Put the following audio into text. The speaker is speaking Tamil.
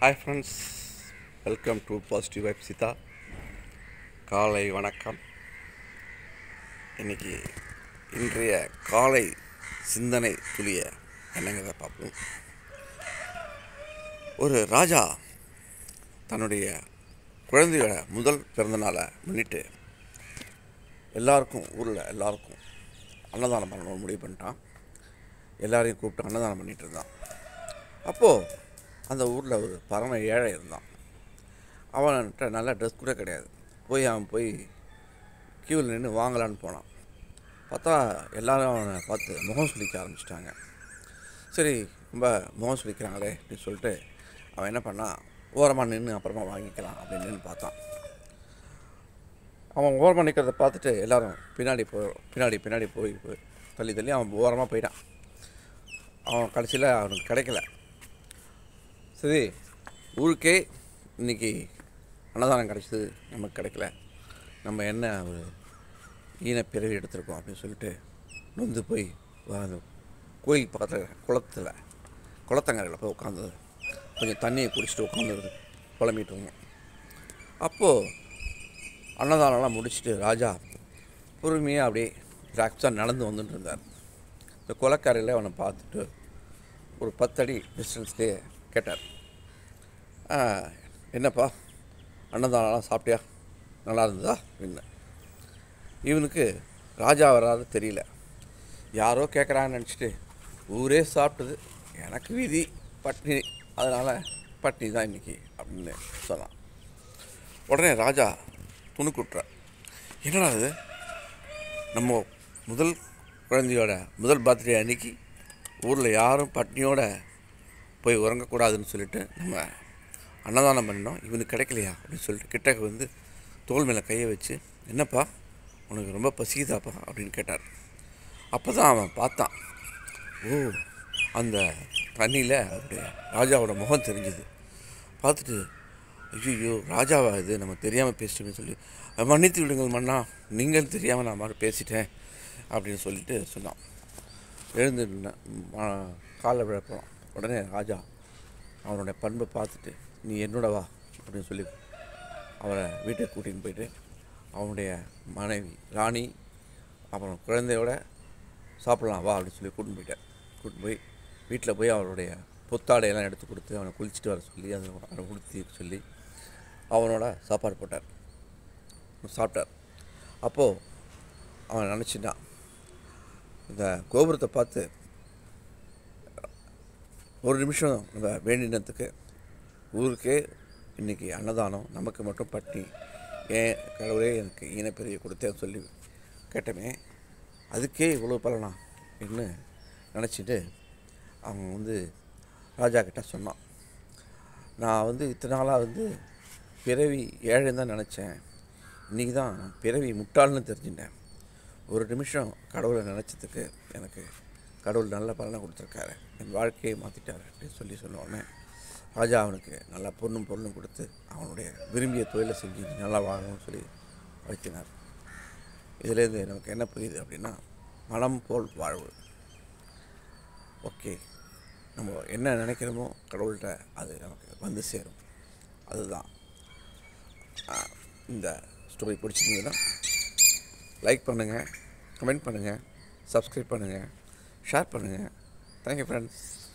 Hi friends welcome to positive vibe Seetha காலை வணக்கம் இன்னைக்கு இன்றைய காலை சிந்தனை துளிய என்னங்கிறத பார்ப்போம் ஒரு ராஜா தன்னுடைய குழந்தையோட முதல் பிறந்தநாளை முன்னிட்டு எல்லாருக்கும் ஊரில் எல்லாருக்கும் அன்னதானம் பண்ணணும்னு முடிவு பண்ணிட்டான் எல்லாரையும் கூப்பிட்டு அன்னதானம் பண்ணிட்டு இருந்தான் அப்போது அந்த ஊரில் ஒரு பரம ஏழை இருந்தான் அவன்கிட்ட நல்ல ட்ரெஸ் கூட கிடையாது போய் அவன் போய் க்யூவில் நின்று வாங்கலான்னு போனான் பார்த்தா எல்லாரும் அவனை பார்த்து முகம் சுளிக்க ஆரம்பிச்சிட்டாங்க சரி ரொம்ப முகம் சுளிக்கிறாங்களே அப்படின்னு சொல்லிட்டு அவன் என்ன பண்ணான் ஓரமாக நின்று அப்புறமா வாங்கிக்கலாம் அப்படின்னு பார்த்தான் அவன் ஓரமாக நிற்கிறத பார்த்துட்டு எல்லாரும் பின்னாடி போ பின்னாடி பின்னாடி போய் போய் தள்ளி தள்ளி அவன் ஓரமாக போயிட்டான் அவன் கடைசியில் அவனுக்கு கிடைக்கல சரி ஊருக்கே இன்னைக்கு அன்னதானம் கிடச்சிது நமக்கு கிடைக்கல நம்ம என்ன ஒரு ஈன பிறவி எடுத்திருக்கோம் அப்படின்னு சொல்லிட்டு நொந்து போய் வா- அந்த கோயில் பக்கத்தில் குளத்தில் குளத்தங்கரையில் போய் உட்காந்து கொஞ்சம் தண்ணியை குடிச்சிட்டு உட்காந்து புலம்பிட்டு இருந்தோம் அப்போது அன்னதானம்லாம் முடிச்சுட்டு ராஜா பொறுமையாக அப்படியே ரிலாக்ஸாக நடந்து வந்துட்டு இருந்தார் இந்த குளக்கரையில் அவனை பார்த்துட்டு ஒரு பத்தடி டிஸ்டன்ஸ்லேயே கேட்டார் "ஆ, என்னப்பா அன்னதானம்லாம் சாப்பிட்டியா நல்லா இருந்ததா அப்படின்னு இவனுக்கு ராஜா வராது தெரியல யாரோ கேட்குறாங்கன்னு நினச்சிட்டு ஊரே சாப்பிட்டது எனக்கு விதி பட்னி அதனால் பட்னி தான் இன்னைக்கு அப்படின்னு சொன்னான் உடனே ராஜா துணுக்குட்டுறார் என்னடா இது நம்ம முதல் குழந்தையோட முதல் பர்த்டே அன்னைக்கு ஊரில் யாரும் பட்னியோட போய் உறங்கக்கூடாதுன்னு சொல்லிட்டு நம்ம அன்னதானம் பண்ணோம் இவனுக்கு கிடைக்கலையா அப்படின்னு சொல்லிட்டு கிட்டக்க வந்து தோல் மேலே கையை வச்சு என்னப்பா உனக்கு ரொம்ப பசிக்குதாப்பா அப்படின்னு கேட்டார் அப்போ தான் அவன் பார்த்தான் ஓ அந்த தண்ணியில் அவருடைய ராஜாவோட முகம் தெரிஞ்சுது பார்த்துட்டு ஐயோ ராஜாவா இது நம்ம தெரியாமல் பேசிட்டோம்னு சொல்லி மன்னித்து விடுங்கள் மன்னா நீங்கள் தெரியாமல் நான் மாதிரி பேசிட்டேன் அப்படின்னு சொல்லிட்டு சொன்னான் எழுந்து நின்னேன். ம- காலில் விழப்போம் உடனே ராஜா அவனுடைய பண்பை பார்த்துட்டு நீ என்னோட வா அப்படின்னு சொல்லி அவரை வீட்டுக்கு கூட்டின்னு போயிட்டு அவனுடைய மனைவி ராணி அப்புறம் குழந்தையோட சாப்பிடலாம் வா அப்படின்னு சொல்லி கூட்டின்னு போயிட்டார் கூட்டின்னு போய் வீட்டில் போய் அவருடைய புத்தாடையெல்லாம் எடுத்து கொடுத்து அவனை குளிச்சுட்டு வர சொல்லி அதை அவனை உடுத்தி சொல்லி அவனோட சாப்பாடு போட்டார் சாப்பிட்டார் அப்போது அவன் நினச்சிட்டான் இந்த கோபுரத்தை பார்த்து ஒரு நிமிஷம் நம்ம வேண்டினத்துக்கு ஊருக்கே இன்றைக்கி அன்னதானம் நமக்கு மட்டும் பட்டி ஏன் கடவுளே எனக்கு ஈனப்பிரியை கொடுத்தேன்னு சொல்லி கேட்டமே அதுக்கே இவ்வளோ பலனா என்று நினச்சிட்டு அவன் வந்து ராஜா கிட்ட சொன்னான் நான் வந்து இத்தனை நாளாக வந்து பிறவி ஏழைன்னு தான் நினச்சேன் இன்றைக்கி தான் நான் பிறவி முட்டாள்னு தெரிஞ்சுட்டேன் ஒரு நிமிஷம் கடவுளை நினச்சதுக்கு எனக்கு கடவுள் நல்ல பலனை கொடுத்துருக்காரு என் வாழ்க்கையை மாற்றிட்டாரு அப்படின்னு சொல்லி சொன்ன உடனே ராஜா அவனுக்கு நல்லா பொண்ணும் பொருளும் கொடுத்து அவனுடைய விரும்பிய தொழிலை செஞ்சு நீ நல்லா வாழணும்னு சொல்லி வாழ்த்தினார் இதுலேருந்து நமக்கு என்ன புரியுது அப்படின்னா மனம் போல் வாழ்வு ஓகே நம்ம என்ன நினைக்கிறோமோ கடவுள்கிட்ட அது நமக்கு வந்து சேரும் அதுதான் ஆ, இந்த ஸ்டோரி பிடிச்சிருந்ததுன்னா லைக் பண்ணுங்கள் கமெண்ட் பண்ணுங்கள் சப்ஸ்கிரைப் பண்ணுங்கள் ஷேர் பண்ணுங்கள் தேங்க்யூ ஃப்ரெண்ட்ஸ்